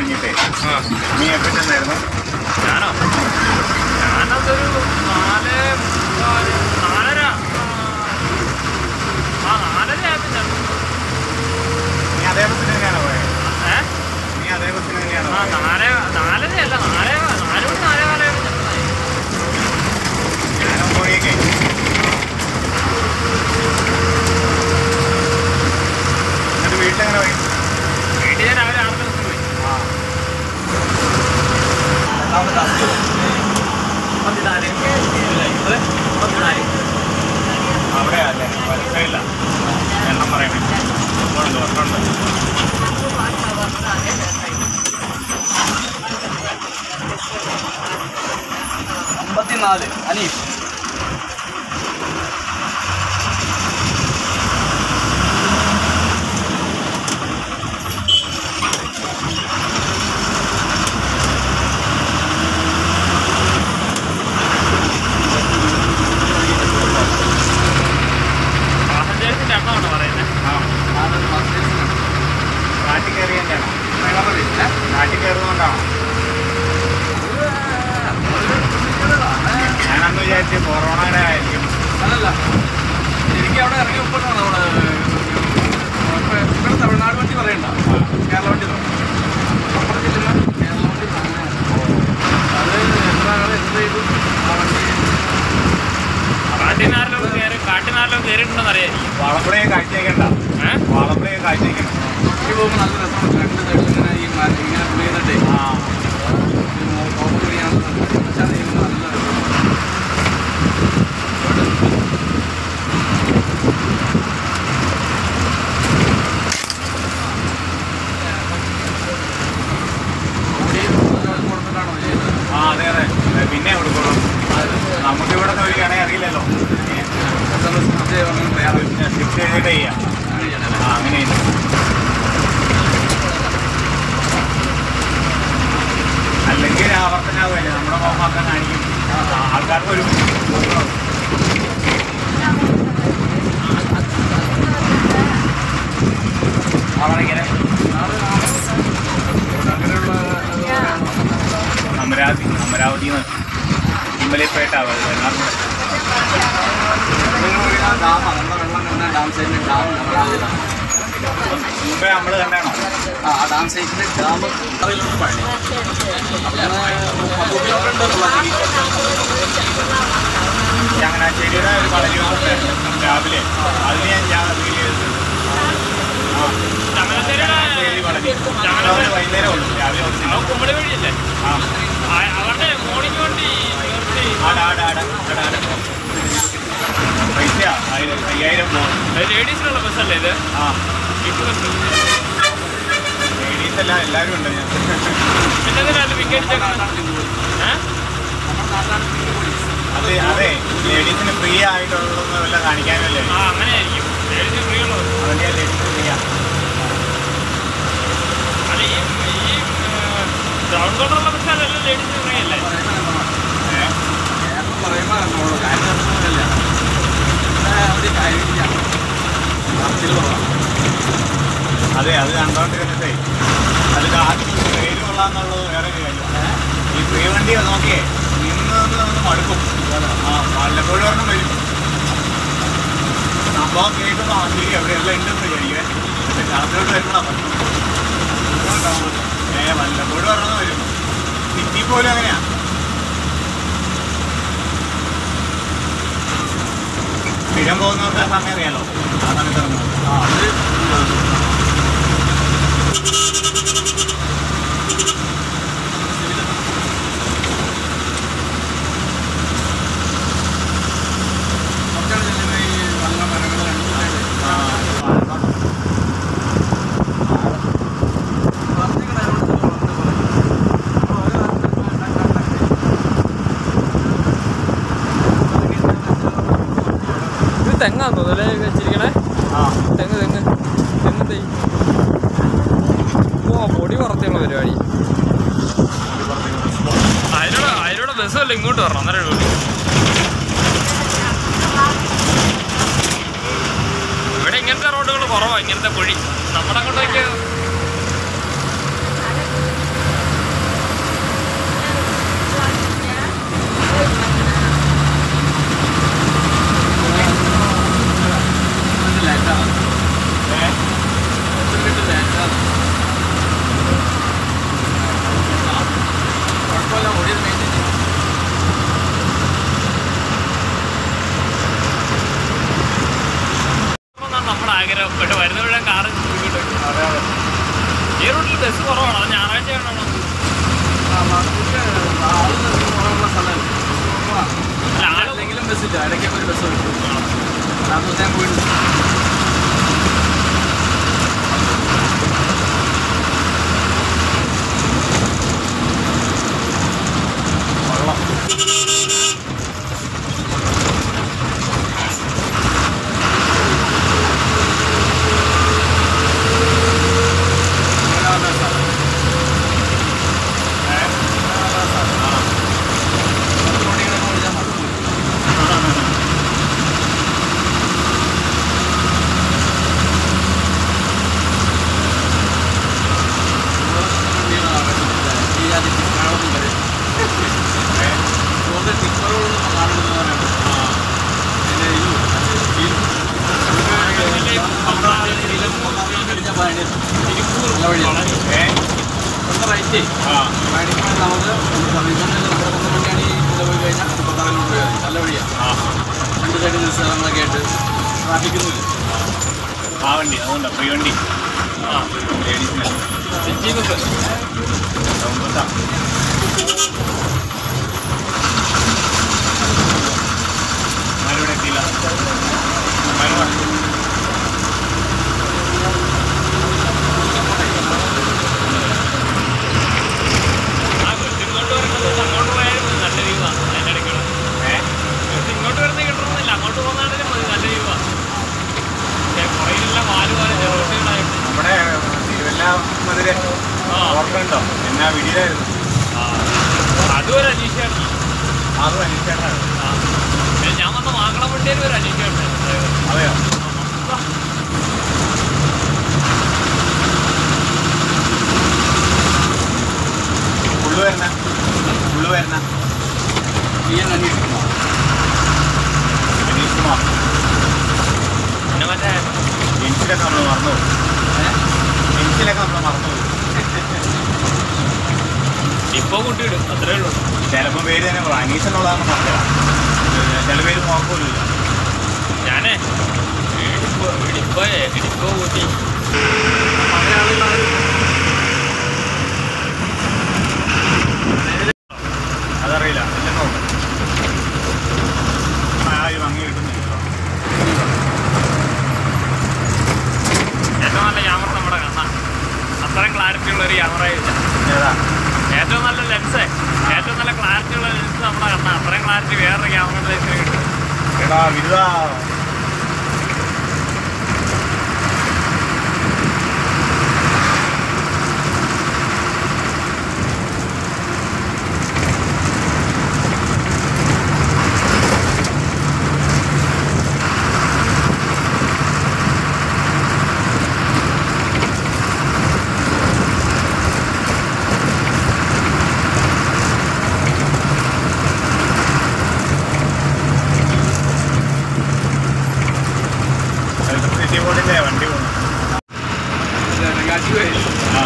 കഴിഞ്ഞിട്ടേ ആ നീ എപ്പോൾ ചെന്നായിരുന്നു ഞാനോ ഞാനതൊരു നാല് മുക്കാല് നാലര ആ നാലര ആയപ്പോൾ ചെന്നു നീ അതേ ബസ്സിന് തന്നെയാണോ പോയത് ഏ നീ അതേ ബസ്സിന് തന്നെയാണോ ആ പോയത് നാല് നാലരയല്ല നാല് നാല് മണി നാലേ കാലമായപ്പോൾ ചെന്നതായി ഞാനും പോയേക്കേ എന്നിട്ട് വീട്ടിലെങ്ങനെ പോയി വീട്ടിൽ ഞാൻ രാവിലെ ആറ് ദിവസം പോയി ആ അവിടെയാ അല്ലേ വലസയില്ല എണ്ണം പറയണേ ഉണ്ട് ഒരെണ്ണമുണ്ട് അമ്പത്തിനാല് അനീഫ് പാസഞ്ചേഴ്സിന്റെ എണ്ണമാണ് പറയുന്നത് ആ നാട്ടിൽ കയറി തന്നെയാണോ നാട്ടിൽ കയറുന്നതുകൊണ്ടാണോ ഞാനന്ന് വിചാരിച്ചു കൊറോണയുടെ ആയിരിക്കും അല്ലല്ല എനിക്ക് അവിടെ ഇറങ്ങിയപ്പോഴാണ് നമ്മള് ഇപ്പൊ ഇവിടെ തമിഴ്നാട് വണ്ടി പറയണ്ട കേരള വണ്ടി പറയും നമ്മുടെ ജില്ലയിൽ കേരള വണ്ടി പറയണ അത് എത്ര ആള് എന്ത് ചെയ്തു ആ വണ്ടി കാട്ടിനാറിലൊക്കെ കയറി കാട്ടിനാറിലൊക്കെ കയറിയിട്ടുണ്ടെന്ന് അറിയായിരിക്കും വളപ്പുഴയെ കാഴ്ചയ്ക്കണ്ട ഏഹ് വളപ്പുഴയെ കാഴ്ചയ്ക്കണം വണ്ടി പോകുമ്പോൾ നല്ല രസമാണ് രണ്ട് സൈഡിൽ ഇങ്ങനെ ഈ മര ഇങ്ങനെ പുളിയുന്നുണ്ടേ ആ കോപ്പർ ചെയ്യാനുള്ള പക്ഷെ അത് ചെയ്യുമ്പോൾ നല്ല രസമാണ് ഓടി കൊടുത്തിട്ടാണോ ചെയ്യുന്നത് ആ അതെ അതെ അതെ, പിന്നെ കൊടുക്കണം നമുക്ക് ഇവിടെ ഒരു കണ അറിയില്ലല്ലോ എസ് എം എസ് മറ്റേ അങ്ങനെ വേറെ ഷിഫ്റ്റ് ചെയ്തിട്ട് ചെയ്യാം അങ്ങനെ ചെയ്യണല്ലേ ആ അങ്ങനെ ചെയ്യുന്നു. അല്ലെങ്കിൽ ആവർത്തനാവുമല്ലേ നമ്മുടെ മോഹമാക്കാൻ കാണിക്കും ആൾക്കാർക്ക് ഒരു അവണിങ്ങനെ അങ്ങനെയുള്ള അമരാവതി അമരാവതി ഇമ്മലിപ്പേട്ട എറണാകുളം ഡാമാണ് നമ്മുടെ വെള്ളം കണ്ട ഡാം സൈഡിൽ ഡാം അമരാവതിയിലാണ് മുമ്പേ നമ്മൾ കണ്ടാണോ ആ ആ ഡാം സൈറ്റിൽ ഡാം അതിലൊന്ന് പഴനി അവിടുന്ന് പത്ത് കിലോമീറ്റർ ഉള്ള ചങ്ങനാശ്ശേരിയുടെ ഒരു വളരെ രാവിലെ അതിന് ഞാൻ ഞാൻ ഫീൽ ചെയ്തിട്ടുണ്ട് ആ ചങ്ങനാശ്ശേരിയുടെ ചങ്ങനാശ്ശേരി വളരെ ചങ്ങനാശ്ശേരി വൈകുന്നേരം ഉള്ളൂ രാവിലെ കുറച്ച് ആ കുമ്പടി വഴിയല്ലേ ആ ആ- അവരുടെ മോർണിംഗ് വണ്ടി നിർത്തി ആട ആട ആട ആട ആട പൈസ ആയിരം അയ്യായിരം പോകും ലേഡീസിനുള്ള ബസ്സല്ലേ ഇത് ആ കിറ്റ് ബസ് ലേഡീസ് എല്ലാം എല്ലാവരും ഉണ്ട് ഞാൻ പിന്നെ എന്തിനാണ് വിക്കറ്റ് ഏഹ് അത് അതെ ലേഡീസിന് ഫ്രീ ആയിട്ടുള്ളതൊന്നും വല്ല കാണിക്കാനല്ലേ ആ അങ്ങനെയായിരിക്കും ലേഡീസ് ഫ്രീ ഉള്ളത് അതിൻ്റെ ലേഡീസ് ഫ്രീ ആ അല്ല ഈ ഈ ഗ്രൗണ്ട് കോട്ടറുള്ള ബസ്സല്ല ലേഡീസ് ഫ്രീ അല്ലേ ഏഹ് കേരളം പറയുമ്പോൾ നമ്മളോട് കാര്യം നടത്തുന്നില്ല ഒരു കാര്യമില്ല പറച്ചിൽ കുറവാണ് അതെ അത് കണ്ടോണ്ടിരുന്നിട്ടേ അത് ആദ്യം പേര് കൊള്ളാന്നുള്ളത് വേറെ ഒരു കാര്യം ഈ ഫ്രീ വണ്ടി നോക്കിയേ നിന്ന് നിന്ന് നിന്ന് മടുക്കും ആ വല്ലപ്പോഴും ഒരെണ്ണം വരും സംഭവം കേൾക്കുമ്പോൾ ആ ശരി എവിടെയെല്ലാം ഉണ്ടെന്ന് വിചാരിക്കുവേ പക്ഷെ കാലത്തോട്ട് വരുമ്പോഴാണ് ഏ വല്ലപ്പോഴും ഒരെണ്ണം വരും സിറ്റി പോലും അങ്ങനെയാ സ്ഥിരം പോകുന്നവർക്ക് ആ സമയം അറിയാലോ ആ സമയത്ത് ഇറങ്ങുന്നത് ആ അത് കുറച്ചാണ് ചെല്ലുമ്പോൾ ഈ വല്ല മരങ്ങൾ രണ്ട് സൈഡ് ഇത് തെങ്ങാന്ന് തോന്നുന്നു അല്ലേ വെച്ചിരിക്കണേ ആ തെങ്ങ് തെങ്ങ് തെങ്ങ് തൈ ഓ പൊടി പറത്തിയുള്ള പരിപാടി അതിലൂടെ അതിലൂടെ ബസ്സല്ല ഇങ്ങോട്ട് വരണം അന്നേരം വിളി ഇവിടെ ഇങ്ങനത്തെ റോഡുകൾ കുറവാ ഇങ്ങനത്തെ കുഴി നമ്മുടെ അങ്ങോട്ടേക്ക് തിരുപ്പൂർ നല്ല വഴിയാണ്. വളരെ ഏ ഇവിടുത്തെ റേറ്റ് ആ മേടിക്കുമ്പോൾ നമുക്ക് സർവീസിൽ ഇവിടെ വന്ന വണ്ടിയാണ് ഈ ഇതിൽ പോയി കഴിഞ്ഞാൽ മുപ്പത്താറിലോട്ട് പോയാൽ മതി നല്ല വഴിയാണ് ആ രണ്ട് സൈഡിൽ സ്ഥലങ്ങളൊക്കെ ആയിട്ട് ട്രാഫിക്കൊന്നുമില്ല ആ വണ്ടി അതുകൊണ്ടാ ഫ്രീ വണ്ടി ആ ലേഡീസിന് സിറ്റി ബസ് സൗണ്ടത്താ ആരുടെ എത്തിയില്ല ആരും ആ ബസ് ഇങ്ങോട്ട് വരുന്നത് അങ്ങോട്ട് പോയാലും മതി നല്ല വ്യൂവാ അതിൻ്റെ ഇടയ്ക്കുള്ള ഏ ബസ് ഇങ്ങോട്ട് വരുന്നത് കിട്ടണമെന്നില്ല അങ്ങോട്ട് പോകുന്നതാണെങ്കിലും മതി നല്ല വ്യൂവാ പക്ഷേ പുറകിലെല്ലാം വാല് പോലെ ചെറുകുട്ടികളായിട്ട് നമ്മുടെ തിരുവല്ല മതിരെ ആ ഓർമ്മയുണ്ടോ എന്നാ വീഡിയോയിലായിരുന്നു ആ അതും ഒരു അനീഷയാണ് അതും അന്വേഷിച്ചാണ് ആ പിന്നെ ഞാൻ വന്ന മാങ്ങളം വണ്ടിയിൽ ഒരു അനീഷയാണ് അതെയോ ഉള്ളു വരണ ഉള്ളു വരണ ഈ അന്വേഷിക്കുന്നു അനീഷ് കുമാർ പിന്നെ മറ്റേ ജെൻസിലൊക്കെ നമ്മൾ മറന്നു ജെൻസിലൊക്കെ നമ്മൾ മറന്നു ഇപ്പൊ കൂട്ടിയിടും അത്രേ ഉള്ളൂ ചിലപ്പോൾ പേര് തന്നെ പറയും അനീഷ് എന്നുള്ളതാണ് പറഞ്ഞത് ചില പേര് നോക്കൂലില്ല ഞാനേ ഇടിപ്പോ ഇടിപ്പോയേ ഇടിപ്പോ കൂട്ടി അതറിയില്ല എല്ലാം നോക്കും ആ ഒരു ഭംഗി കിട്ടുന്നില്ല ഏറ്റവും നല്ല ക്യാമറ നമ്മുടെ കണ്ണ അത്രയും ക്ലാരിറ്റി ഉള്ള ഒരു ക്യാമറ ഇല്ല ഏതാ ഏറ്റവും നല്ല ലെൻസ് ഏറ്റവും നല്ല ക്ലാരിറ്റി ഉള്ള ലെൻസ് നമ്മുടെ കണ്ണ അത്രയും ക്ലാരിറ്റി വേറൊരു ക്യാമറ ലെൻസിന് കിട്ടും എടാ വിരുദാ ഇലക്ട്രിസിറ്റി ബോർഡിന്റെ വണ്ടി പോകുന്നു കാശി പോയി ആ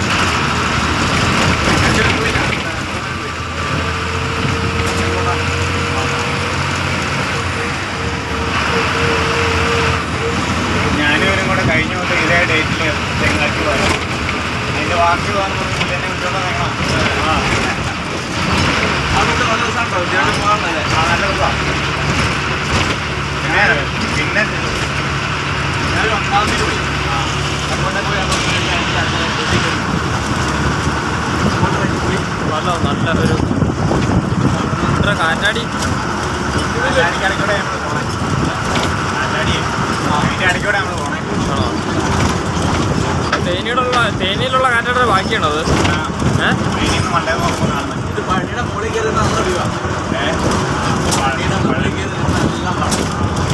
ഞാനും ഇവരും കൂടെ കഴിഞ്ഞ ദിവസം ഇതേ ഡേറ്റിൽ തെങ്ങാക്കി പോയത് അതിന്റെ ബാക്കി വന്നു ഇതിനെ വിട്ടോണ്ട് നിൽക്കണം ആ അതുകൊണ്ട് നല്ല ദിവസമാണോ ഉദ്യോഗം പോകാൻ ആ നല്ല ദിവസമാണ് പിന്നെ പിന്നെ ഞാൻ ഒന്നാം തീയതി പോയി അങ്ങോട്ടേ പോയി അങ്ങോട്ട് പോയി ഞാൻ അടുത്ത വീട്ടിലേക്ക് വന്നു. അങ്ങോട്ട് വഴി പോയി നല്ല നല്ല ഒരു ഇത്ര കാറ്റാടി ഇടയ്ക്കൂടെ നമ്മൾ പോണേ ആറ്റാടി അതിന്റെ ഇടയ്ക്കൂടെ നമ്മൾ പോണേ തേനിയിലുള്ള തേനിയിലുള്ള കാറ്റാടിയുടെ ബാക്കിയാണത് ആ ഏഹ് അതിന് മണ്ടേ നോക്കുമ്പോൾ കാണുന്നത് ഇത് പണിയുടെ മുകളിൽ കയറി നമ്മൾ അറിയുക ഏഹ് പണിയുടെ മുകളിൽ കയറി എല്ലാം കാണും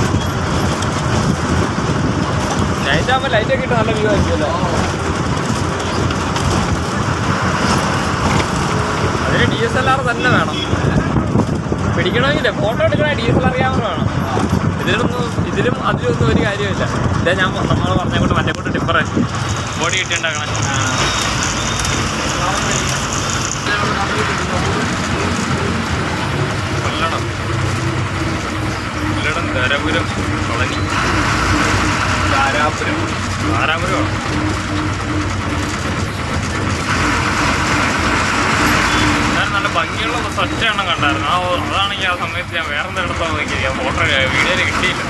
ലൈറ്റ് ആകുമ്പോൾ ലൈറ്റ് ഒക്കെ ഇട്ട് നല്ല വ്യൂ ആയിരിക്കുമല്ലോ അതിന് ഡി എസ് എൽ ആർ തന്നെ വേണം പിടിക്കണമെങ്കിലേ ഫോട്ടോ എടുക്കണേ D S L R camera വേണം ഇതിലൊന്നും ഇതിലും അതിലൊന്നും ഒരു കാര്യമില്ല ഇതാ ഞാൻ നമ്മൾ പറഞ്ഞ കൊണ്ട് മറ്റേ കൊണ്ട് ടിപ്പറെ ബോഡി കിട്ടിയുണ്ടാക്കണേ കൊല്ലണം കൊല്ലണം ധരപുരം കൊളനി ധാരാപുരം ആരാപുരമാണ് ഞാൻ നല്ല ഭംഗിയുള്ള ബസ് ഒറ്റ എണ്ണം കണ്ടായിരുന്നു ആ ഓ- അതാണെങ്കിൽ ആ സമയത്ത് ഞാൻ വേറെ എന്തെടുത്തോ നോക്കി ആ ഫോട്ടോ വീഡിയോയിൽ കിട്ടിയില്ല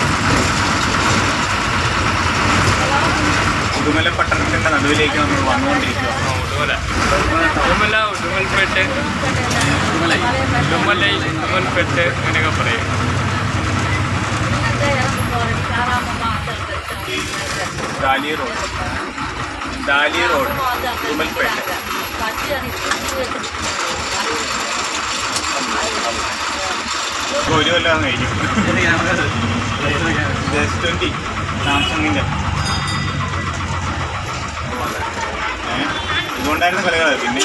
ഉടുമല പട്ടണത്തിന്റെ നടുവിലേക്ക് നമ്മൾ വന്നുകൊണ്ടിരിക്കുക ആ, ഉടുമല ഉടുമല ഉടുമൽപേട്ട് ഉടുമലൈ ഉടുമൽപേട്ട് ഇങ്ങനെയൊക്കെ പറയും ദാലി റോഡ് ദാലി റോഡ് ഉടുമൽപേട്ട ഇപ്പൊ ഒരു കൊല്ലം കഴിഞ്ഞു എസ് ട്വന്റി സാംസങ്ങിന്റെ ഏഹ് ഇതുകൊണ്ടായിരുന്നു കളികൾ പിന്നെ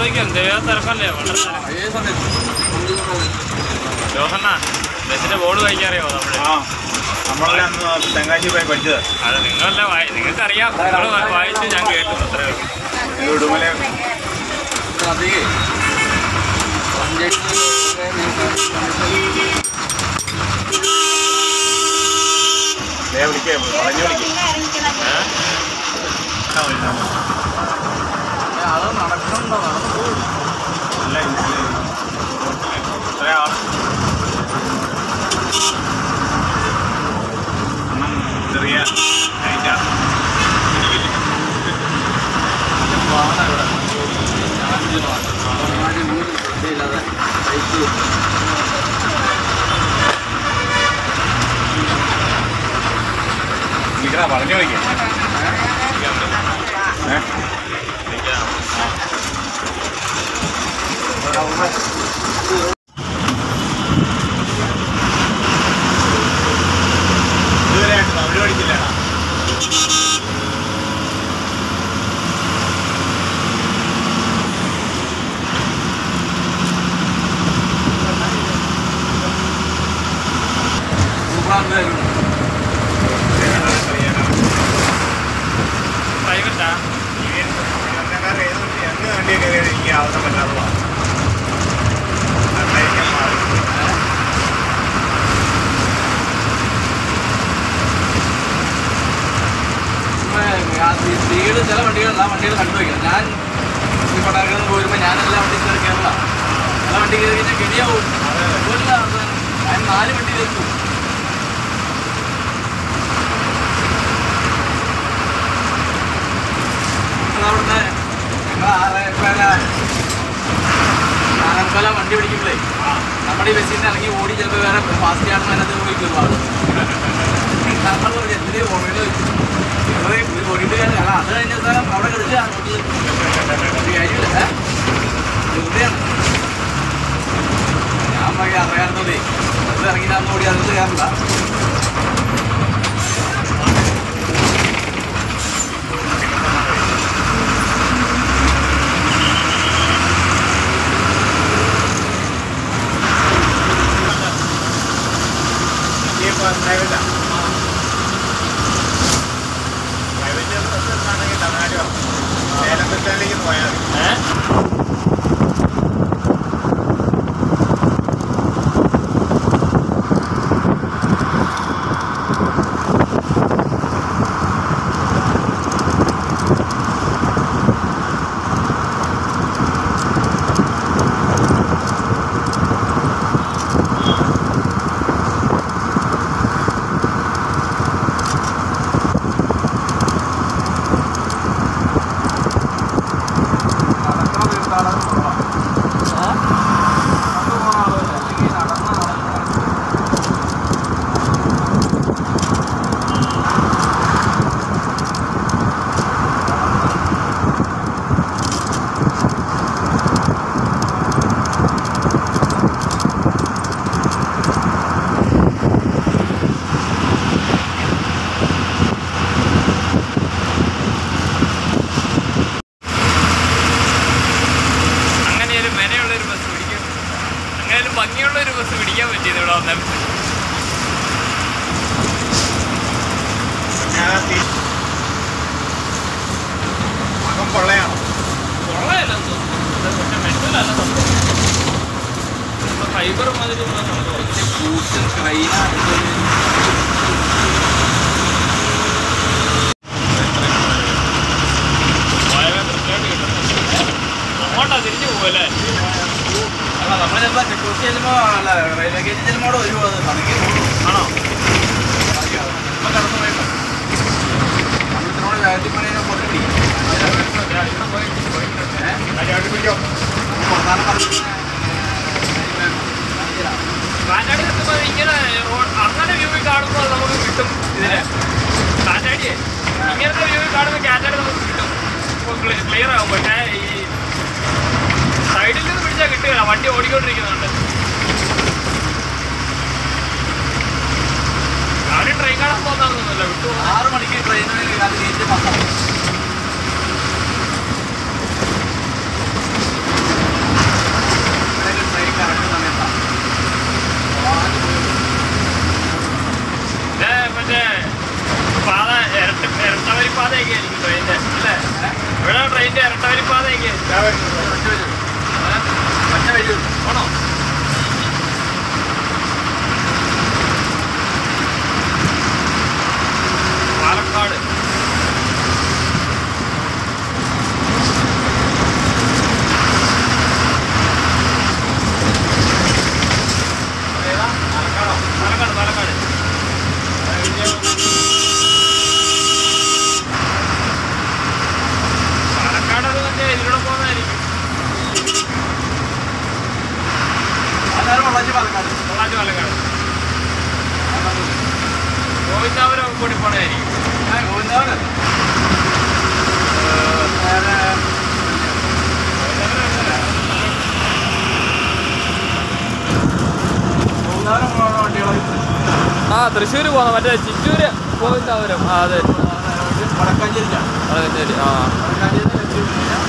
ചോദിക്കാം ദേവ തിരക്കല്ലേ വളരെ തിരക്ക്. അതേ സമയത്ത് ജോസണ്ണ ബസ്സിന്റെ ബോർഡ് വായിക്കാറിയോ നമ്മുടെ ആ നമ്മളെ അന്ന് തെങ്കാശി പോയി പഠിച്ചത് അത് നിങ്ങളല്ല വായി നിങ്ങൾക്ക് അറിയാം നിങ്ങൾ വായിച്ച് ഞാൻ കേട്ടു അത്രേ ഉള്ളൂ ഇത് ഉടുമല അധികേ പഞ്ചായത്ത് ദേ വിളിക്കേ പറഞ്ഞു വിളിക്കേ ഏഹ് ആള് നടക്കണുണ്ടോ നടന്നു പോകും അല്ല ഇത്രയും ആള് അണ്ണം ചെറിയ നൈറ്റാ വാഹനം ഇവിടെ ചാർജ് വാഹനം വീട് ശ്രദ്ധയില്ലാതെ ബൈക്ക് നിക്കടാ പറഞ്ഞു വിളിക്കേ ഏഹ് ഇതുവരെയായിട്ട് തമിഴ് പഠിച്ചില്ലടാ സൂപ്പറാണ് പ്രൈവറ്റാ എന്ത് വണ്ടി കയറിയാലും എനിക്ക് ആവശ്യം പറ്റാത്തതാണ് അതായിരിക്കും മാറി സ്ത്രീകൾ ചില വണ്ടികൾ ആ വണ്ടികൾ കണ്ടുവയ്ക്കണം ഞാൻ ഈ പട്ടാക്കൽ പോരുമ്പോൾ ഞാൻ എല്ലാ വണ്ടി കയറി കയറില്ല എല്ലാ വണ്ടി കയറി കഴിഞ്ഞാൽ ഗടിയാവും അതുപോലെ അത് ഞാൻ നാല് വണ്ടി കയറി അവിടുന്ന് ഞങ്ങൾ ആറേക്കാല നാലക്കാല വണ്ടി പിടിക്കുമ്പോഴേ നമ്മുടെ ഈ ബസ്സിൽ നിന്ന് ഇറങ്ങി ഓടി ചിലപ്പോൾ വേറെ ഫാസ്റ്റ് ആണെന്ന് അതിനകത്ത് പോയി ഒരുപാട് നമ്മൾ പറഞ്ഞു എന്തിനു ഓടിയത് ഒരു ഓടിയിട്ട് കാര്യം അല്ല അത് കഴിഞ്ഞ സ്ഥലം അവിടെ കിടക്കുക ഒരു കാര്യമില്ല ഏ? വെറുതെയാണ് ഞാൻ പറയാ അറിയാവുന്നതേ അത് ഇറങ്ങി ഞാൻ ഓടി അതിൽ കയറില്ല ഈ പ്രൈവറ്റാ പ്രൈവറ്റ് ബസ് ആണെങ്കിൽ തമിഴ്നാട് സേലം ബസ് സ്റ്റാൻഡിലേക്ക് പോയാൽ മതി ഏഹ് നടക്കുന്ന തീർത്ഥാടനം കുറവാണ്. നടന്നു പോണ ആളുമില്ല. അല്ലെങ്കിൽ നടന്ന് നടന്ന് അങ്ങനെ ഒരു മെനയുള്ള ഒരു ബസ് പിടിക്കും അങ്ങനെ ഒരു ഭംഗിയുള്ള ഒരു ബസ് പിടിക്കാൻ പറ്റിയത് ഇവിടെ വന്നാൽ ഞാൻ ആ തി- മകം പൊള്ളയാണോ കൊള്ളയല്ലെന്ന് തോന്നുന്നു ഇത് പക്ഷെ മെറ്റലല്ല സംഭവം ഫൈബർ മാതിരി ഉള്ള സംഭവം കൂട്ടും ക്രൈനാണ് വളരെ കൃത്യമായിട്ട് കിട്ടുന്നുണ്ട് അങ്ങോട്ടാ തിരിച്ചു പോകല്ലേ അല്ല നമ്മൾ ചിലപ്പോൾ ചെക്ക് പോസ്റ്റ് ചെല്ലുമ്പോൾ അല്ല റെയിൽവേ ഗേറ്റ് ചെല്ലുമ്പോൾ ഒരു പതുക്കെ ആണോ ഇപ്പം കടന്നു പോയിട്ടോ നമ്മളിതിനോട് വേഗത്തിൽ പണിയെ പൊട്ടി പിടിക്കോ പ്രധാന പറഞ്ഞു കാറ്റാടി എത്തുമ്പോൾ ഇങ്ങനെ റോഡ് അങ്ങനെ വ്യൂവിൽ കാണുമ്പോൾ നമുക്ക് കിട്ടും ഇതിന് കാറ്റാടിയെ ഇങ്ങനത്തെ വ്യൂവിൽ കാണുമ്പോൾ കാറ്റാടി നമുക്ക് കിട്ടും ക്ലിയർ ആകും പക്ഷേ ഈ സൈഡിൽ നിന്ന് പിടിച്ചാൽ കിട്ടുകയില്ല വണ്ടി ഓടിക്കൊണ്ടിരിക്കുന്നുണ്ട് ആരും ട്രെയിൻ കാണാൻ പോകുന്നതൊന്നുമില്ല വിട്ടു ആറ് മണിക്ക് ട്രെയിനിൽ അത് ഗേറ്റ് പത്താവും പാലക്കാട് പൊള്ളാച്ചി പാലക്കാട് ഗോവിന്ദാപുരം കൂടി പോണായിരിക്കും ഞാൻ ഗോവിന്ദാവനല്ല വേറെ ഗോവിന്ദാവനം പോണ വണ്ടികളൊക്കെ ആ തൃശ്ശൂർ പോകാം മറ്റേ ചിറ്റൂര് ഗോവിന്ദാപുരം ആ അതെ വടക്കാഞ്ചേരിക്കാണ് അതെ ശരി ആ വടക്കാഞ്ചേരി എത്തി കഴിഞ്ഞാൽ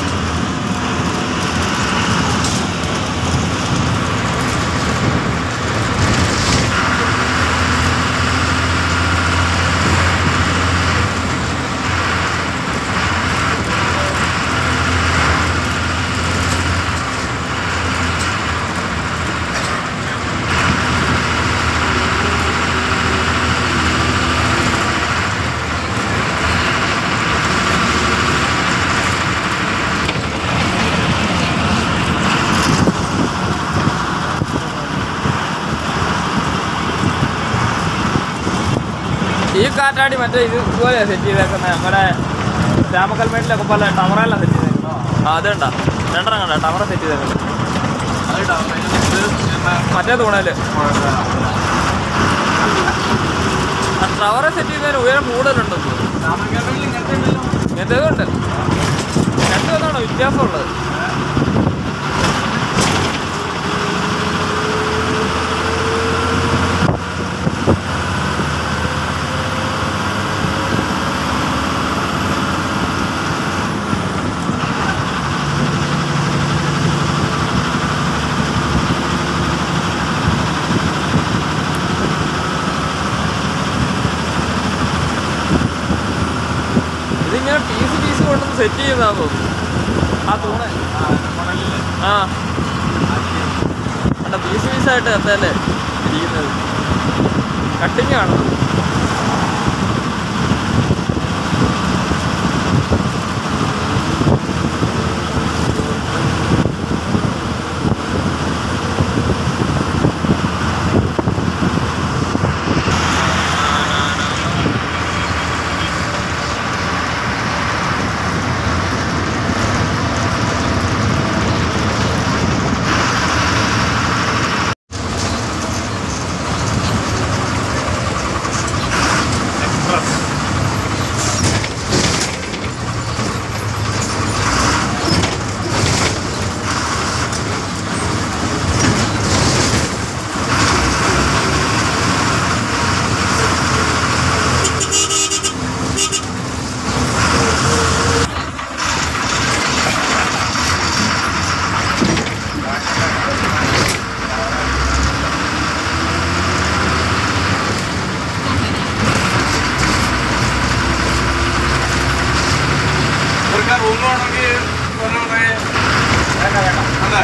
ഈ കാറ്റാടി മറ്റേ ഇത് ഇതുപോലെ സെറ്റ് ചെയ്തേക്കുന്നത് നമ്മുടെ രാമക്കൽമേട്ടിലൊക്കെ പോലെ ടവറെല്ലാം സെറ്റ് ചെയ്തേക്കുന്നത് ആ അതുണ്ടാ രണ്ടെണ്ണം കണ്ട ടവറ സെറ്റ് ചെയ്തേക്കുന്നത് അത് ഇടാം. അതിന് ഇത് മറ്റേ തൂണല് ആ ടവറെ സെറ്റ് ചെയ്യുന്നതിന് ഉയരം കൂടുതലുണ്ടെന്ന് തോന്നുന്നു രാമങ്കൽമേട്ടിൽ ഇങ്ങനത്തെ ഉണ്ടല്ലോ ഇങ്ങനത്തേതും ഉണ്ട് രണ്ടും ഒന്നാണോ വ്യത്യാസമുള്ളത് ഇതിങ്ങനെ പീസ് പീസ് കൊണ്ടൊന്ന് സെറ്റ് ചെയ്യുന്നതാ തോന്നുന്നു ആ തൂണ് ആ അല്ല പീസ് പീസായിട്ട് എത്തല്ലേ ഇരിക്കുന്നത് കട്ടിങ് ആണ് ഇവർക്ക് റൂം വേണമെങ്കിൽ പറഞ്ഞോട്ടെ അതെ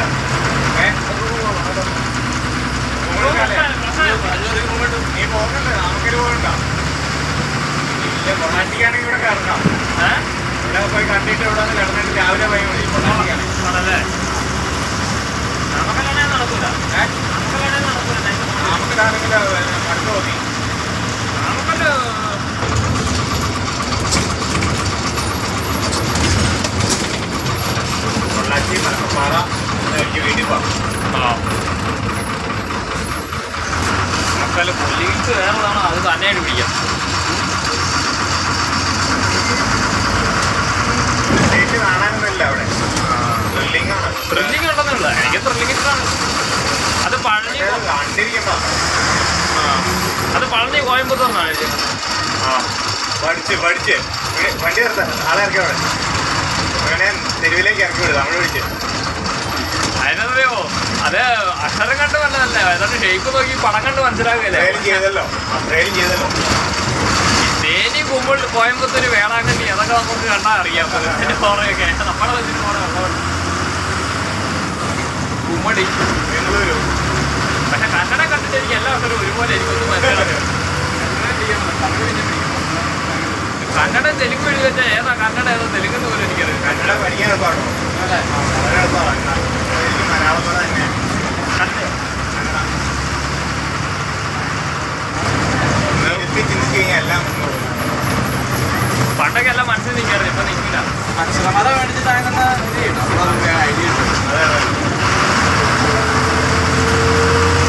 അഞ്ഞൂറ് റൂം കിട്ടും നീ പോകണ്ടേ നമുക്കൊരു പോകണ്ട ഇല്ല പൊണ്ണാറ്റിക്കാണെങ്കിൽ ഇവിടെ കറങ്ങാം ഇവിടെ പോയി കണ്ടിട്ട് ഇവിടെ വന്ന് കിടന്നിട്ട് രാവിലെ പോയി മതി പൊണ്ണാറ്റിക്കാണ് ആണല്ലേ നമുക്കല്ലാണെ നടക്കൂല ഏഹ് നമുക്കല്ലാണെ നടക്കൂല നമുക്കിതാണെങ്കിൽ അടുത്ത് തോന്നി നമുക്കല്ലോ പൊള്ളാച്ചി മലക്കപ്പാറ എനിക്ക് വീട്ടിൽ പോകാം ആ നമുക്കല്ല പൊല്ലിങ്സ് വേറെതാണോ അത് തന്നെയായിട്ട് പിടിക്കാം പ്രത്യേകിച്ച് കാണാനൊന്നുമില്ല അവിടെ ത്രില്ലിംഗ് ആണ് ത്രില്ലിങ് ഉണ്ടെന്നുള്ള എനിക്ക് ത്രില്ലിങ് ഇഷ്ടമാണ് അത് പഴനി പക്ഷേ അത് കണ്ടിരിക്കുമ്പോ ആ. അത് പഴനി കോയമ്പത്തൂർന്നാണ് ഇത് ആ പഠിച്ച് പഠിച്ച് ഇവിടെ വണ്ടി നിർത്താൻ ആളെ ഇറക്കി അവിടെ അങ്ങനെ തെരുവിലേക്ക് ഇറക്കി വിടും നമ്മൾ വിളിച്ച് അതിനറിയോ അത് അക്ഷരം കണ്ട് വല്ലതല്ല ഏതാണ്ട് ഷേപ്പ് നോക്കി പടം കണ്ട് മനസ്സിലാകുകയല്ലേ ട്രെയിൻ ചെയ്തല്ലോ ആ ട്രെയിൻ ചെയ്തല്ലോ തേനി കുമ്പിൾ കോയമ്പത്തൂര് വേളാങ്കണ്ണി അതൊക്കെ നമുക്ക് കണ്ടാൽ അറിയാം സിനിമയൊക്കെ നമ്മുടെ സിനിമ കുമ്മടി ബംഗളൂരു പക്ഷെ കന്നഡ കണ്ടിട്ട് എനിക്ക് എല്ലാ അക്ഷരവും ഒരുപോലെ എനിക്കൊന്നും മനസ്സിലാകും കന്നഡ തെലുങ്ക് എഴുതി വെച്ചാൽ ഏതാ കന്നഡ ഏതാ തെലുങ്ക് എന്ന് പോലും എനിക്കറിയാം കന്നഡ പഠിക്കാൻ എളുപ്പമാണോ വളരെ എളുപ്പമാണ് എനിക്ക് മലയാളം പോലെ തന്നെ ഒന്ന് ഇരുത്തി ചിന്തിച്ച് കഴിഞ്ഞാൽ എല്ലാം മുന്നോട്ട് പോകും. പണ്ടൊക്കെ എല്ലാം മനസ്സിൽ നിൽക്കാറ് ഇപ്പൊ നിൽക്കില്ല അക്ഷരമാല മേടിച്ചിട്ട് അങ്ങനെ ഇത് ചെയ്യണം അപ്പോൾ നമുക്ക് ഐഡിയ ഉണ്ട് അതെ അതെ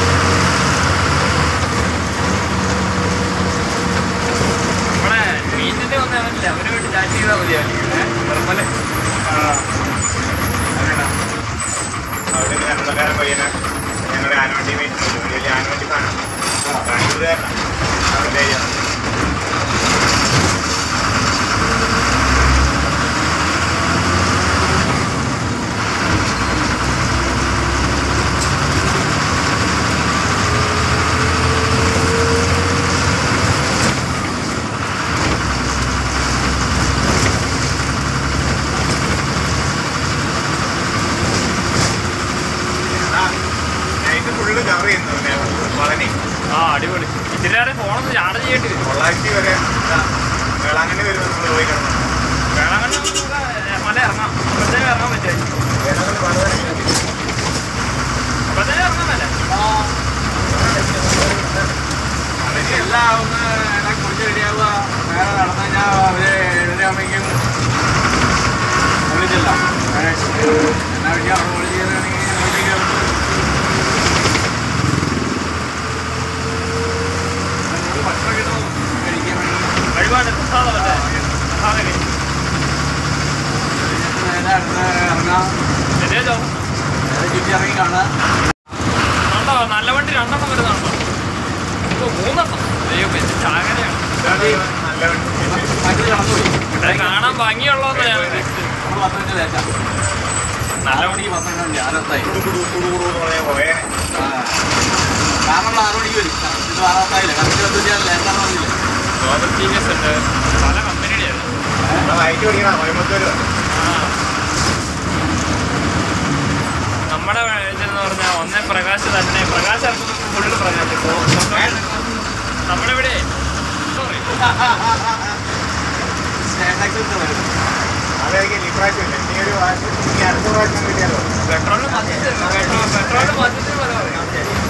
അവിടെ നിന്ന് ഞങ്ങളുടെ പയ്യന് ഞങ്ങളുടെ ആനവണ്ടി മേറ്റ് ഒരു വലിയ ആനവണ്ടി ഫാനാണ് ബാംഗ്ലൂരുകാരനാണ് അവരുടെ നൈറ്റ് ഫുള്ള് കവർ ചെയ്യുന്നു പളനി ആ അടിപൊളി ഇച്ചിരി നേരം ഫോണൊന്ന് ചാർജ് ചെയ്യേണ്ടി വരും പൊള്ളാച്ചി വരെ ഇതാ, വേളാങ്കണ്ണി വരുമ്പോൾ നമ്മൾ പോയി കിടന്നു വേണമെങ്കിൽ നമുക്ക് മല ഇറങ്ങാം അപ്പോഴത്തേനും ഇറങ്ങാൻ പറ്റുമായിരിക്കും വേളാങ്കണ്ണി വളരെ അപ്പോഴത്തേനും ഇറങ്ങാൻ മേലെ അതിന് എല്ലാം ഒന്ന് എല്ലാം കുറിച്ച് റെഡിയാവുക നേരെ നടന്നു കഴിഞ്ഞാൽ അവര് ഏഴരയാകുമ്പോഴേക്കും വിളിച്ചില്ല എന്നാ വിളിക്കുക അവിടെ വിളിച്ച് കയറുകയാണെങ്കിൽ വിളിച്ച് കയറുന്നു നമുക്ക് ഭക്ഷണം കിട്ടും കഴിക്കാൻ വേണ്ടി വഴിപാട് പ്രസാദമല്ലേ പ്രസാദമല്ലേ നേരെ അടുത്ത് ഇറങ്ങാം ശരിയോ ജോ നേരെ ചുറ്റി ഇറങ്ങി കാണുക കണ്ടോ നല്ല വണ്ടി രണ്ടെണ്ണം വരുന്നുണ്ടോ ഓ മൂന്നെണ്ണം ദൈവം എന്ത് ചാകരയാണ് നല്ല വണ്ടി മറ്റു കടന്നുപോയി ഇത് കാണാൻ ഭംഗിയുള്ളതെന്ന് ഞാൻ ഉദ്ദേശിച്ചത്. നമ്മൾ പത്ത് മിനിറ്റ് ലേറ്റാ നല്ല ആറ് വണ്ടി മണിക്ക് പത്ത് മിനിറ്റ് ഉണ്ട് ആരത്തായി പോയേ കാരണം നമ്മൾ ആറ് മണിക്ക് വരും ഇത് ആറാത്തായില്ല കറക്റ്റ് വന്നിട്ട് ലേറ്റാന്ന് പറഞ്ഞില്ലേ ഗോബർ ടി വി എസ് ഉണ്ട് പല കമ്പനിയുടെയാണ് നമ്മളെ വൈകിട്ട് പഠിക്കണം കോയമ്പത്തൂര് നമ്മുടെ ഇതെന്ന് പറഞ്ഞാൽ ഒന്നേ പ്രകാശ് തന്നെ പ്രകാശ് ഇറക്കുന്നത് ഫുള്ള് പ്രകാശ് ഇപ്പോ നമ്മുടെ ഇവിടെ സ്റ്റേഷൻ ആക്സിഡന്റ് വരും അതായിരിക്കും ഈ പ്രാവശ്യം ഇല്ല ഇനി ഒരു പ്രാവശ്യം ഇനി അടുത്ത പ്രാവശ്യം കിട്ടിയാലോ പെട്രോളിന് പതിച്ച് പെട്രോളിന് പതിച്ചിട്ട് പോലെ പറയും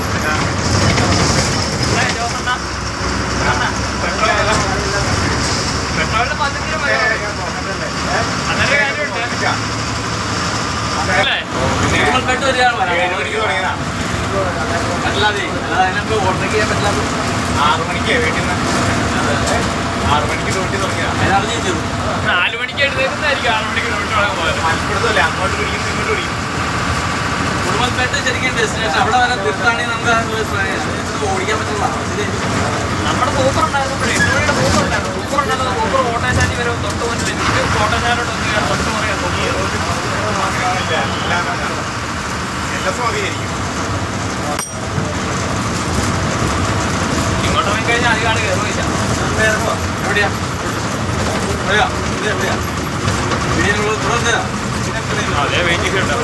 ഏയ് ജോസണ്ണാ, ജോസണ്ണാ, പെട്രോൾ പെട്രോളിന് പതിച്ചിട്ട് പോലെ പറയും അതൊരു കാര്യമുണ്ട് അല്ലേ പെട്ട് വരികയാണ് ഏഴ് മണിക്ക് തുടങ്ങിയതാ അല്ലാതെ അല്ലാതെ അതിനൊക്കെ ഓർഡർ ചെയ്യാൻ പറ്റില്ല ആറു മണിക്ക് വീട്ടിൽ നിന്ന് ആറു മണിക്ക് ഡ്യൂട്ടി തുടങ്ങിയതാ അതിനറിഞ്ഞു ചെയ്തു നാല് മണിക്ക് എഴുന്നേക്കുന്നതായിരിക്കും ആറ് മണിക്ക് ഡ്യൂട്ടി പോയത് മലപ്പുറത്തല്ലേ അങ്ങോട്ട് പിടിക്കും ഇങ്ങോട്ട് പിടിക്കും കുടുംബപ്പേട്ട് ശരിക്കും ഡെസ്റ്റിനേഷൻ അവിടെ വരെ തീർത്താണെങ്കിൽ നമുക്ക് അത് ഓടിക്കാൻ പറ്റുന്നതാണ് നമ്മുടെ സൂപ്പർ ഉണ്ടായിരുന്നപ്പോഴേ എട്ടുമണിയുടെ സൂപ്പർ ഉണ്ടായിരുന്നു സൂപ്പർ ഉണ്ടായിരുന്നത് സൂപ്പർ കോട്ടയശാലി വരെ തൊട്ട് മുന്നിൽ എനിക്ക് കോട്ടയശാലോട്ട് ഒന്ന് തൊട്ട് പറയാൻ തോന്നി എല്ലാം സ്വാധീനിക്കും ഇങ്ങോട്ട് പോയി കഴിഞ്ഞാൽ അധികം ആൾ കയറുമില്ല എവിടെയാ എവിടെയാ ഇത് എവിടെയാ വീടിനുള്ള തുറന്നില്ല അതേ വെയിറ്റ് ഉണ്ട്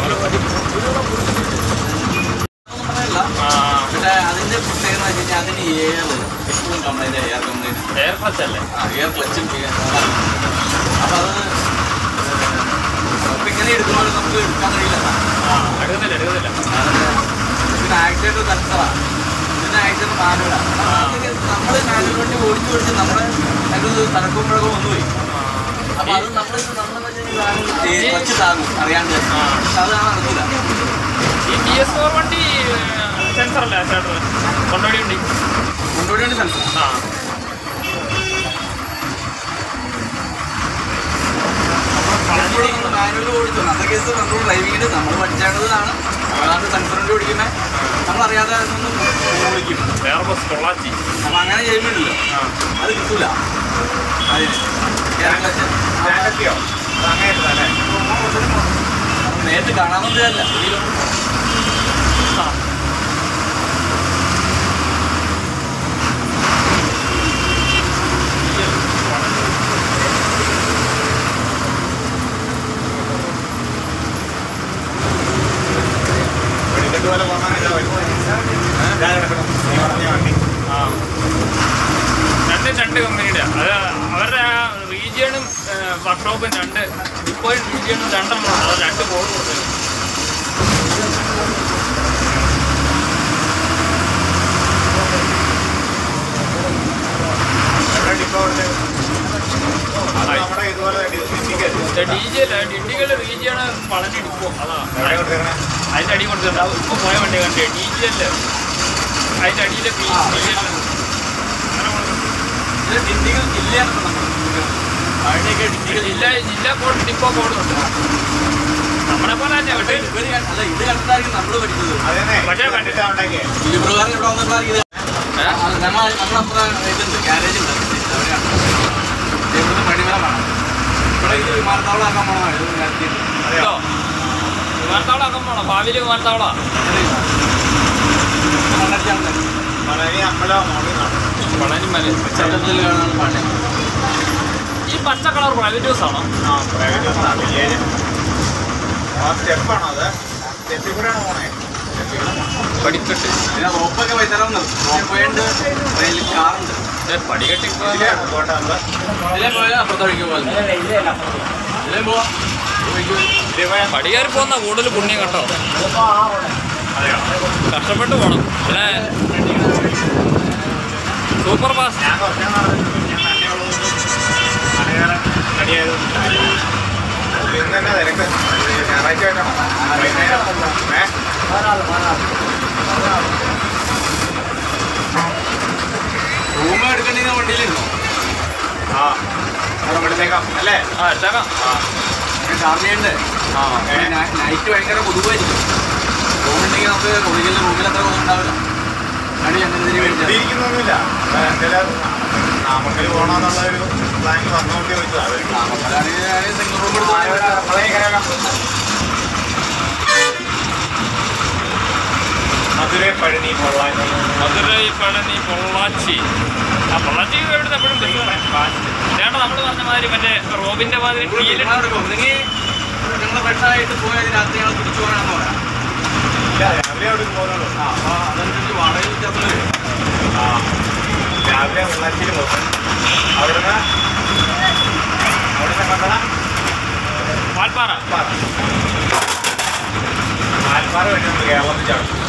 പറഞ്ഞില്ല ആ പക്ഷേ അതിന്റെ പ്രത്യേകത എന്ന് വെച്ച് കഴിഞ്ഞാൽ അതിന് എയർ എപ്പോഴും കംപ്ലൈന്റ് എയർ കംപ്ലൈന്റ് എയർ ഫ്ലച്ച് അല്ലേ ആ എയർ ക്ലച്ചും അപ്പൊ അത് ഇപ്പൊ ഇങ്ങനെ എടുക്കുമ്പോൾ നമുക്ക് എടുക്കാൻ കഴിയില്ല ആ എടുക്കുന്നില്ല എടുക്കുന്നില്ല ഇതിന് ആക്സിഡന്റ് തരത്തതാണ് ഇതിന് ആക്സിഡന്റ് മാനുവലാണ് നമ്മൾ മാനുവൽ വണ്ടി ഓടിച്ചു ഓടിച്ച് നമ്മളെ അതിൻ്റെ തലക്കും മുഴക്കും ഒന്നുപോയി അപ്പൊ അത് നമ്മൾ നമ്മൾ ക്ലച്ച് താകും അറിയാണ്ട് പക്ഷെ അതാണ് അറിഞ്ഞില്ല ഈ ബി എസ് ഫോർ വണ്ടി സെൻസർ അല്ലേ ചേട്ടൻ കൊണ്ടോടി വണ്ടി കൊണ്ടുപോയി വേണ്ടി സെൻസർ ആ മാനുവൽ ഓടിച്ചു അന്നത്തെ കേസ് കൺട്രോൾ ഡ്രൈവിങ്ങിന് നമ്മൾ പഠിച്ചേണ്ടതാണ് അതാണ് സെൻസറിൻ്റെ ഓടിക്കുന്നത് നമ്മളറിയാതെ അതൊന്നും ഓടിക്കും വേറെ ബസ് പൊള്ളാച്ചി അപ്പം അങ്ങനെ ചെയ്യുമ്പോഴില്ല ആ അത് കിട്ടൂല അതിന് എയർ ക്ലച്ച് സ്റ്റാൻഡെത്തിയോ അങ്ങനെയല്ല അല്ലേ നമ്മൾ നേരിട്ട് കാണാമെന്നല്ല ആ വെടിക്കെട്ട് പോലെ പോകാനില്ല ഞാൻ കിടക്കണം നീ പറഞ്ഞ വണ്ടി ആ രണ്ട് രണ്ട് കമ്പനിയുടെ അത് അവരുടെ ആ റീജിയണും വർക്ക്ഷോപ്പും രണ്ട് ഇപ്പോൾ റീജിയണും രണ്ടെണ്ണം ഉണ്ട്. അത് രണ്ട് ബോർഡ് കൊടുത്തത് എവിടെ ഡിപ്പോ കൊടുത്തത് അത് നമ്മുടെ ഇതുപോലെ ഡിസ്ട്രിക്റ്റ് ഡി ജി അല്ല ഡിണ്ടിഗൽ റീജിയൺ പളനി ഡിപ്പോ അതാ എവിടെ കൊടുത്തേക്കണേ അതിന്റെ അടി കൊടുത്തിട്ടുണ്ട് ഇപ്പൊ പോയ വണ്ടി കണ്ടേ ഡി ജി അല്ലേ അതിന്റെ അടിയിലെ പി ഡി ജി അല്ല അങ്ങനെ കൊടുക്കും ഇത് ഡിണ്ടിഗൽ ജില്ലയാണ് നമ്മൾ അവിടെയൊക്കെ ഡിണ്ടിഗൽ ജില്ല ജില്ലാ കോഡ് ഡിപ്പോ കോഡ് ഉണ്ട് നമ്മളെ പോലെ തന്നെ പക്ഷേ ഇവര് കണ്ട- അല്ല ഇത് കണ്ടിട്ടായിരിക്കും നമ്മള് പഠിച്ചത് അതന്നെ പക്ഷേ കണ്ടിട്ടാ ഉണ്ടാക്കിയേ ഈ പ്രകാരം ഇവിടെ വന്നപ്പോഴാണ് ഇത് ഏ? നമ്മൾ നമ്മളത്ര ഇതുണ്ട് ഗ്യാരേജ് ഉണ്ട് അവര് കണ്ടത്. ഇവിടുന്ന് പണിമല കാണാം ഇവിടെ ഇത് വിമാനത്താവളം ആക്കാൻ പോകണം ഇത് നടത്തിയിട്ട് ഇതോ വിമാനത്താവളം ആക്കാൻ പോണോ ഭാവിയിൽ വിമാനത്താവളാ മണ്ണടിച്ചാണ് വളരെ അമ്പലോ മോളിൽ നടക്കും പളനി മല ചട്ടത്തിൽ കാണാൻ പാട്ടെ ഈ പച്ച കളർ പ്രൈവറ്റ് ബസ് ആണോ ആ പ്രൈവറ്റ് ബസ്സാണ് വില്ലേജ് ആ സ്റ്റെപ്പാണോ അത് സ്റ്റെപ്പിൽ കൂടെയാണ് പോണേ സ്റ്റെപ്പിൽ കൂടെ പടിക്കെട്ട് പിന്നെ റോപ്പൊക്കെ വൈത്തരം റോപ്പ് പോയുണ്ട് റെയിൽ കാറുണ്ട് ഏ, പടികെട്ടി ഇതിലാണ് പോട്ടെ നമ്മള് ഇതിലെ പോയാൽ അപ്പുറത്തൊഴിക്കും പോലെ ഇതിലേ പോവാ ഇതിൽ പോയാൽ പടി കയറി പോകുന്ന കൂടുതൽ പുണ്യം കേട്ടോ അതെയോ കഷ്ടപ്പെട്ട് പോണം അല്ലേ സൂപ്പർ ഫാസ്റ്റ് ഞാൻ കുറച്ച് നടന്നിട്ടുണ്ട് ഞാൻ തന്നെയുള്ളതുകൊണ്ടും മലയാളം അടിയായതുകൊണ്ടും ഇന്ന് തന്നെ തിരക്ക് ഞായറാഴ്ച ആയിട്ടാണോ വൈകുന്നേരം ഏ റൂം എടുക്കണ്ടെങ്കിൽ വണ്ടിയിലിരുന്നോ ആ അത് ഇവിടുത്തേക്കാം അല്ലേ ആ എടുത്തേക്കാം ആ ഷാർജയുണ്ട് ആ ഏ നൈറ്റ് ഭയങ്കര കൊതുവായിരിക്കും റൂം ഉണ്ടെങ്കിൽ നമുക്ക് കൊതുകിൽ റൂമിൽ അത്ര കൊതുണ്ടാവില്ല അടി അങ്ങനെ തിരി മേടിച്ചാൽ ഇരിക്കുന്നൊന്നുമില്ല ചില നാമക്കൽ പോകണമെന്നുള്ള ഒരു പ്ലാൻ വന്നുകൊണ്ട് ചോദിച്ചതാ അവർക്ക് നമുക്കാണെങ്കിൽ സിംഗിൾ റൂം ആ, ഇവിടെ എടുത്ത് നമ്മളെ കരകാം മധുരൈ പഴനി പൊള്ളാൻ മധുരൈ പഴനി പൊള്ളാച്ചി ആ പൊള്ളാച്ചി എവിടെ എപ്പോഴും ചേട്ടാ നമ്മൾ പറഞ്ഞ മാതിരി മറ്റേ റോബിന്റെ മാതിരി ടീല് ഒന്നെങ്കിൽ ഞങ്ങൾ ഫ്രഷായിട്ട് പോയി അതിന് രാത്രി ഞങ്ങൾ തിരിച്ചു പോകണമെന്ന് പറയാം ഇല്ല രാവിലെ അവിടെ പോകുന്നുള്ളൂ ആ അപ്പോൾ അതനുസരിച്ച് വാടക വ്യത്യാസം വരും ആ രാവിലെ വെള്ളാച്ചിയിൽ പോകും അവിടുന്ന് അവിടുന്ന് കണ്ടട പാൽപ്പാറ ആൽപ്പാറ വഴി നമ്മൾ കേരളത്തിൽ ചാടും